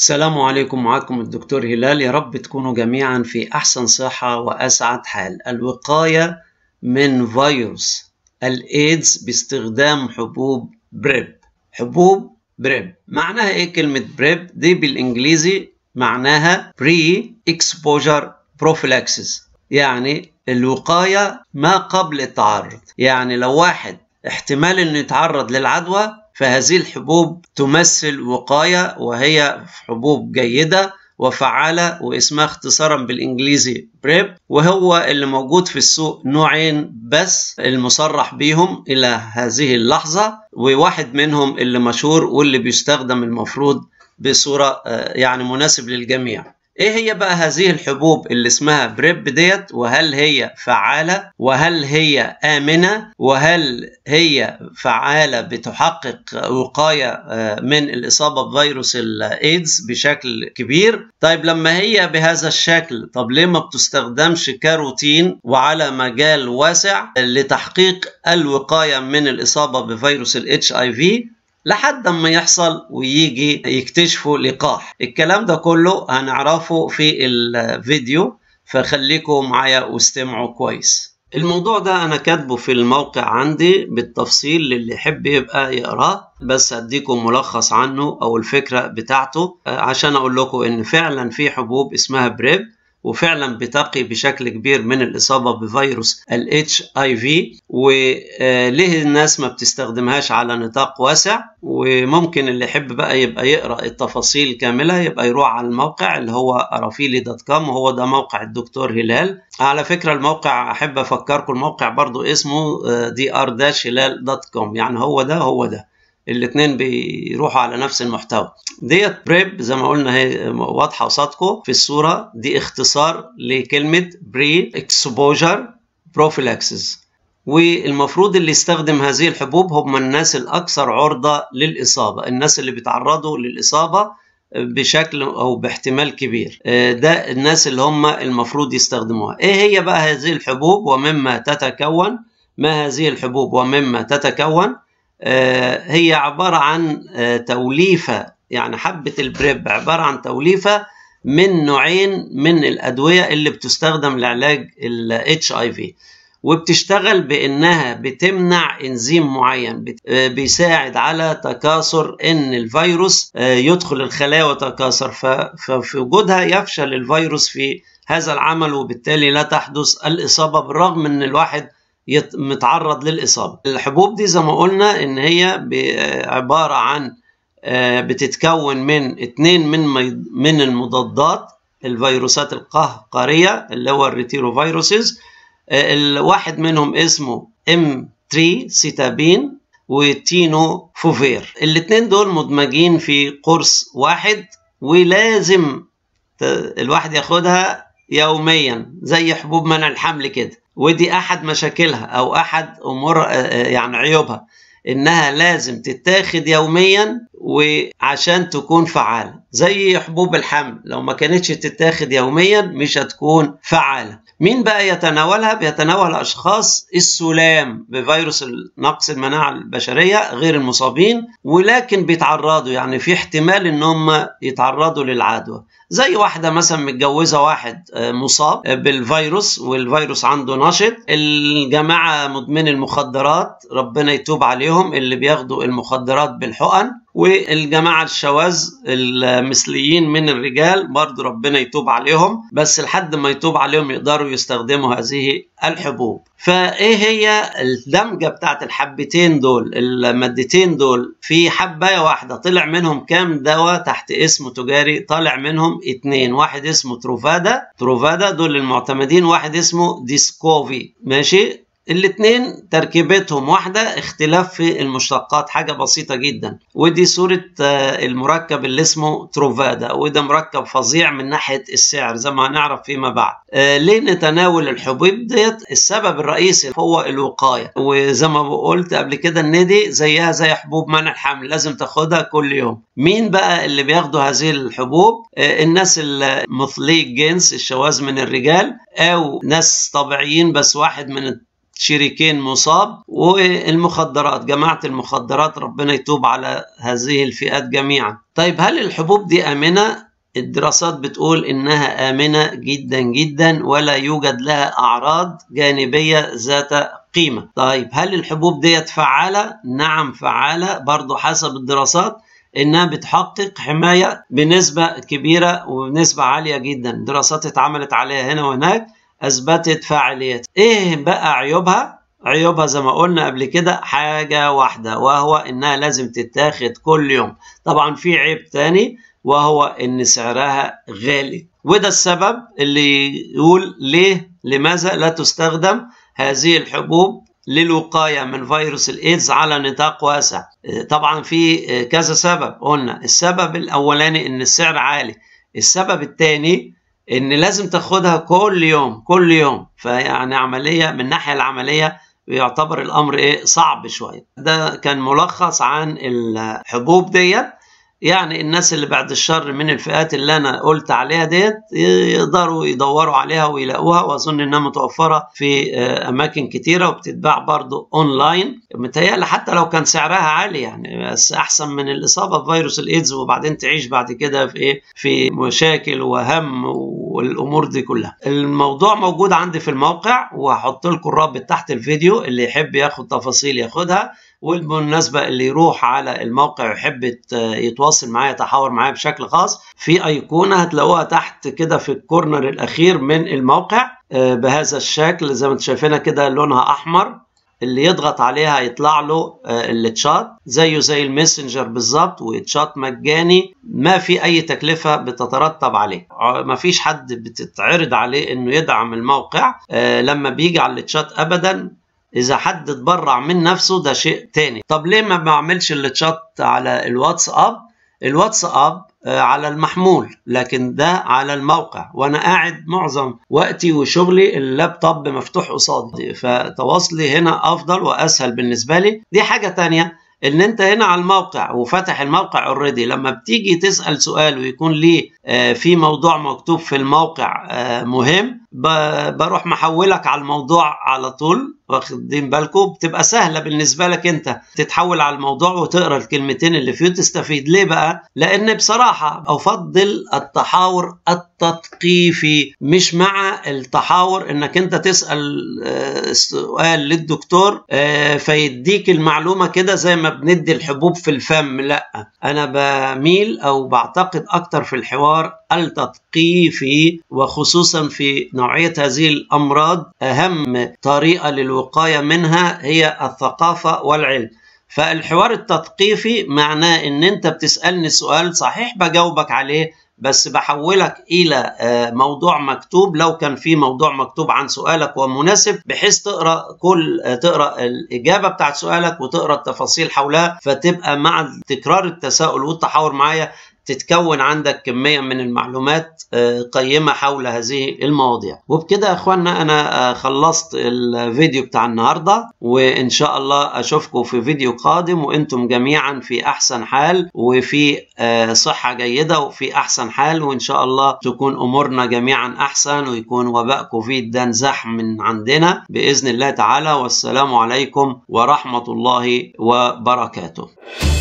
السلام عليكم معكم الدكتور هلال يا رب تكونوا جميعا في أحسن صحة وأسعد حال الوقاية من فيروس الإيدز باستخدام حبوب بريب حبوب بريب معناها إيه كلمة بريب دي بالإنجليزي معناها بري اكسبوجر prophylaxis يعني الوقاية ما قبل التعرض يعني لو واحد احتمال انه يتعرض للعدوى فهذه الحبوب تمثل وقاية وهي حبوب جيدة وفعالة واسمها اختصارا بالانجليزي بريب وهو اللي موجود في السوق نوعين بس المصرح بيهم الى هذه اللحظة وواحد منهم اللي مشهور واللي بيستخدم المفروض بصورة يعني مناسب للجميع ايه هي بقى هذه الحبوب اللي اسمها بريب ديت وهل هي فعالة وهل هي آمنة وهل هي فعالة بتحقق وقاية من الإصابة بفيروس الإيدز بشكل كبير طيب لما هي بهذا الشكل طب ليه ما بتستخدمش كروتين وعلى مجال واسع لتحقيق الوقاية من الإصابة بفيروس الاتش اي في لحد ما يحصل ويجي يكتشفوا لقاح الكلام ده كله هنعرفه في الفيديو فخليكم معايا واستمعوا كويس الموضوع ده انا كاتبه في الموقع عندي بالتفصيل للي يحب يبقى يقراه بس هديكم ملخص عنه او الفكره بتاعته عشان اقول لكم ان فعلا في حبوب اسمها بريب وفعلا بتقي بشكل كبير من الإصابة بفيروس ال HIV وليه الناس ما بتستخدمهاش على نطاق واسع وممكن اللي يحب بقى يبقى يقرأ التفاصيل كاملة يبقى يروح على الموقع اللي هو ارافيلي دوت كوم وهو ده موقع الدكتور هلال على فكرة الموقع أحب أفكركم الموقع برضو اسمه دي ار داش هلال دوت كوم يعني هو ده هو ده الاثنين بيروحوا على نفس المحتوى ديت بريب زي ما قلنا هي واضحه قصادكم في الصوره دي اختصار لكلمه بري اكسبوجر بروفيلاكسس والمفروض اللي يستخدم هذه الحبوب هم الناس الاكثر عرضه للاصابه الناس اللي بيتعرضوا للاصابه بشكل او باحتمال كبير ده الناس اللي هم المفروض يستخدموها ايه هي بقى هذه الحبوب ومما تتكون ما هذه الحبوب ومما تتكون هي عبارة عن توليفة يعني حبة البريب عبارة عن توليفة من نوعين من الأدوية اللي بتستخدم لعلاج ال HIV وبتشتغل بأنها بتمنع إنزيم معين بيساعد على تكاثر إن الفيروس يدخل الخلايا وتكاثر ففي وجودها يفشل الفيروس في هذا العمل وبالتالي لا تحدث الإصابة بالرغم إن الواحد متعرض للإصابة الحبوب دي زي ما قلنا إن هي عبارة عن بتتكون من اتنين من من المضادات الفيروسات القهقرية اللي هو الريتيروفيروسز الواحد منهم اسمه ام 3 سيتابين وتينو فوفير الاتنين دول مدمجين في قرص واحد ولازم الواحد ياخدها يوميا زي حبوب منع الحمل كده ودي احد مشاكلها او احد امور يعني عيوبها انها لازم تتاخد يوميا وعشان تكون فعاله زي حبوب الحمل لو ما كانتش تتاخد يوميا مش هتكون فعاله مين بقى يتناولها بيتناول اشخاص السلام بفيروس نقص المناعه البشريه غير المصابين ولكن بيتعرضوا يعني في احتمال ان هم يتعرضوا للعدوى زي واحدة مثلا متجوزة واحد مصاب بالفيروس والفيروس عنده نشط الجماعة مدمن المخدرات ربنا يتوب عليهم اللي بياخدوا المخدرات بالحقن والجماعة الشواذ المثليين من الرجال برضو ربنا يتوب عليهم بس لحد ما يتوب عليهم يقدروا يستخدموا هذه الحبوب فايه هي الدمجة بتاعت الحبتين دول المادتين دول في حباية واحدة طلع منهم كام دواء تحت اسم تجاري طالع منهم اتنين واحد اسمه تروفادا تروفادا دول المعتمدين واحد اسمه ديسكوفي ماشي الاثنين تركيبتهم واحدة اختلاف في المشتقات حاجة بسيطة جدا ودي صورة المركب اللي اسمه تروفادا وده مركب فظيع من ناحية السعر زي ما هنعرف فيما بعد ليه نتناول الحبوب ديت السبب الرئيسي هو الوقاية وزي ما قلت قبل كده ان دي زيها زي حبوب منع الحمل لازم تاخدها كل يوم مين بقى اللي بياخدوا هذه الحبوب الناس المثلي الجنس الشواذ من الرجال او ناس طبيعيين بس واحد من شريكين مصاب والمخدرات جماعة المخدرات ربنا يتوب على هذه الفئات جميعا طيب هل الحبوب دي آمنة؟ الدراسات بتقول إنها آمنة جدا جدا ولا يوجد لها أعراض جانبية ذات قيمة طيب هل الحبوب ديت فعالة؟ نعم فعالة برضو حسب الدراسات انها بتحقق حمايه بنسبه كبيره وبنسبه عاليه جدا دراسات اتعملت عليها هنا وهناك اثبتت فاعليتها ايه بقى عيوبها عيوبها زي ما قلنا قبل كده حاجه واحده وهو انها لازم تتاخد كل يوم طبعا في عيب تاني وهو ان سعرها غالي وده السبب اللي يقول ليه لماذا لا تستخدم هذه الحبوب للوقايه من فيروس الايدز على نطاق واسع طبعا في كذا سبب قلنا السبب الاولاني ان السعر عالي السبب الثاني ان لازم تاخدها كل يوم كل يوم فيعني عمليه من الناحيه العمليه يعتبر الامر ايه صعب شويه ده كان ملخص عن الحبوب ديت يعني الناس اللي بعد الشر من الفئات اللي انا قلت عليها ديت يقدروا يدوروا عليها ويلاقوها واظن انها متوفره في اماكن كتيره وبتتباع برضو اونلاين متهيألي حتى لو كان سعرها عالي يعني بس احسن من الاصابه بفيروس الايدز وبعدين تعيش بعد كده في ايه في مشاكل وهم والامور دي كلها الموضوع موجود عندي في الموقع وهحط لكم الرابط تحت الفيديو اللي يحب ياخد تفاصيل ياخدها وبالمناسبة اللي يروح على الموقع ويحب يتواصل معايا يتحاور معايا بشكل خاص في أيقونة هتلاقوها تحت كده في الكورنر الأخير من الموقع بهذا الشكل زي ما انتم شايفينها كده لونها أحمر اللي يضغط عليها يطلع له التشات زيه زي الماسنجر بالظبط وتشات مجاني ما في اي تكلفه بتترتب عليه ما فيش حد بتتعرض عليه انه يدعم الموقع لما بيجي على التشات ابدا اذا حد اتبرع من نفسه ده شيء تاني طب ليه ما بعملش التشات على الواتساب الواتساب على المحمول لكن ده على الموقع وانا قاعد معظم وقتي وشغلي اللابتوب مفتوح قصادي فتواصلي هنا افضل واسهل بالنسبه لي دي حاجه تانية ان انت هنا على الموقع وفتح الموقع اوريدي لما بتيجي تسال سؤال ويكون ليه في موضوع مكتوب في الموقع مهم بروح محولك على الموضوع على طول واخدين بالكم بتبقى سهله بالنسبه لك انت تتحول على الموضوع وتقرا الكلمتين اللي فيه وتستفيد ليه بقى لان بصراحه افضل التحاور التثقيفي مش مع التحاور انك انت تسال سؤال للدكتور فيديك المعلومه كده زي ما بندي الحبوب في الفم لا انا بميل او بعتقد اكتر في الحوار التثقيفي وخصوصا في نوعيه هذه الامراض اهم طريقه للوقايه منها هي الثقافه والعلم فالحوار التثقيفي معناه ان انت بتسالني سؤال صحيح بجاوبك عليه بس بحولك الى موضوع مكتوب لو كان في موضوع مكتوب عن سؤالك ومناسب بحيث تقرا كل تقرا الاجابه بتاعت سؤالك وتقرا التفاصيل حولها فتبقى مع تكرار التساؤل والتحاور معايا تتكون عندك كمية من المعلومات قيمة حول هذه المواضيع وبكده يا اخوانا انا خلصت الفيديو بتاع النهاردة وان شاء الله اشوفكم في فيديو قادم وانتم جميعا في احسن حال وفي صحة جيدة وفي احسن حال وان شاء الله تكون امورنا جميعا احسن ويكون وباء كوفيد ده انزاح من عندنا باذن الله تعالى والسلام عليكم ورحمة الله وبركاته